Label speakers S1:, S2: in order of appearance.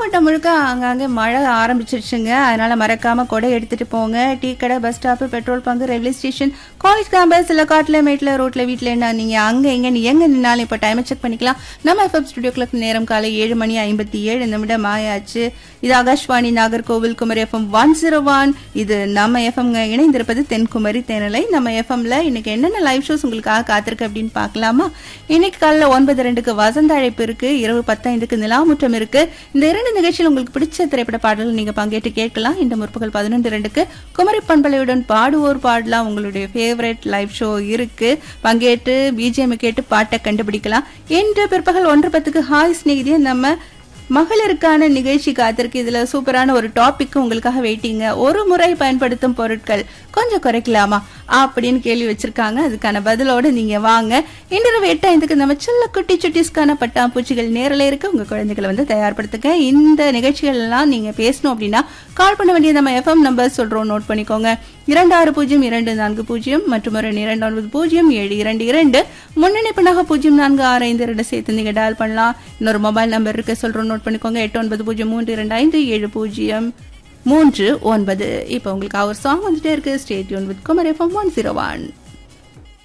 S1: மாவட்டம் முழுக்க அங்கங்கே மழை ஆரம்பிச்சிருச்சுங்க அதனால மறக்காம கொடை எடுத்துட்டு போங்க டீ கடை பஸ் ஸ்டாப் பெட்ரோல் பங்கு ரயில்வே ஸ்டேஷன் காலேஜ் கேம்பஸ் இல்ல காட்டுல மேட்ல ரோட்ல வீட்ல என்ன நீங்க அங்க எங்க நீ எங்க நின்னாலும் இப்ப டைமை செக் பண்ணிக்கலாம் நம்ம எஃப்எம் ஸ்டுடியோ கிளப் நேரம் காலை ஏழு மணி ஐம்பத்தி ஏழு நிமிடம் ஆயாச்சு இது Akashvani Nagercoil Kumari F M one zero one இது நம்ம எஃப்எம் இணைந்திருப்பது தென்குமரி தேனலை நம்ம எஃப்எம்ல இன்னைக்கு என்னென்ன லைவ் ஷோஸ் உங்களுக்காக காத்திருக்கு அப்படின்னு பார்க்கலாமா இன்னைக்கு காலைல ஒன்பது ரெண்டுக்கு வசந்த அழைப்பு இருக்கு இரவு பத்தைந்துக்கு நிலாமுற்றம் இருக்கு இந்த இரண்டு நிகழ்ச்சியில் உங்களுக்கு பிடிச்ச திரைப்பட பாடல்கள் நீங்க பங்கேற்று கேட்கலாம் இந்த முற்பகல் பதினொன்று ரெண்டுக்கு குமரி பண்பலையுடன் பாடுவோர் பாடலாம் உங்களுடைய ஃபேவரட் லைவ் ஷோ இருக்கு பங்கேற்று பிஜிஎம் கேட்டு பாட்டை கண்டுபிடிக்கலாம் இன்று பிற்பகல் ஒன்று பத்துக்கு ஹாய் ஸ்நேகிதியை நம்ம மகளிருக்கான நிகழ்ச்சி காத்திருக்கு இதுல சூப்பரான ஒரு டாபிக் உங்களுக்காக வெயிட்டிங்க ஒரு முறை பயன்படுத்தும் பொருட்கள் கொஞ்சம் குறைக்கலாமா அப்படின்னு கேள்வி வச்சிருக்காங்க அதுக்கான பதிலோட நீங்க வாங்க இன்றிரவு எட்டு ஐந்துக்கு நம்ம சில்ல குட்டி சுட்டிஸ்க்கான பட்டாம்பூச்சிகள் நேரில் இருக்கு உங்க குழந்தைகளை வந்து தயார்படுத்துங்க இந்த நிகழ்ச்சிகள் எல்லாம் நீங்க பேசணும் அப்படின்னா கால் பண்ண வேண்டிய நம்ம எஃப்எம் நம்பர் சொல்றோம் நோட் பண்ணிக்கோங்க இரண்டு ஆறு பூஜ்ஜியம் இரண்டு நான்கு பூஜ்ஜியம் மற்றும் ஒரு இரண்டு ஒன்பது பூஜ்ஜியம் ஏழு இரண்டு இரண்டு முன்னணிப்பனாக பூஜ்ஜியம் நான்கு ஆறு ஐந்து ரெண்டு சேர்த்து நீங்க டயல் பண்ணலாம் இன்னொரு மொபைல் நம்பர் இருக்கு சொல்றோம் நோட் பண்ணிக்கோங்க எட்டு ஒன்பது பூஜ்ஜியம் மூன்று இரண்டு ஐந்து ஏழு பூஜ்ஜியம் மூன்று ஒன்பது இப்போ உங்களுக்கு அவர் சாங் வந்துட்டே இருக்கு stay tuned with Kumari F M one zero one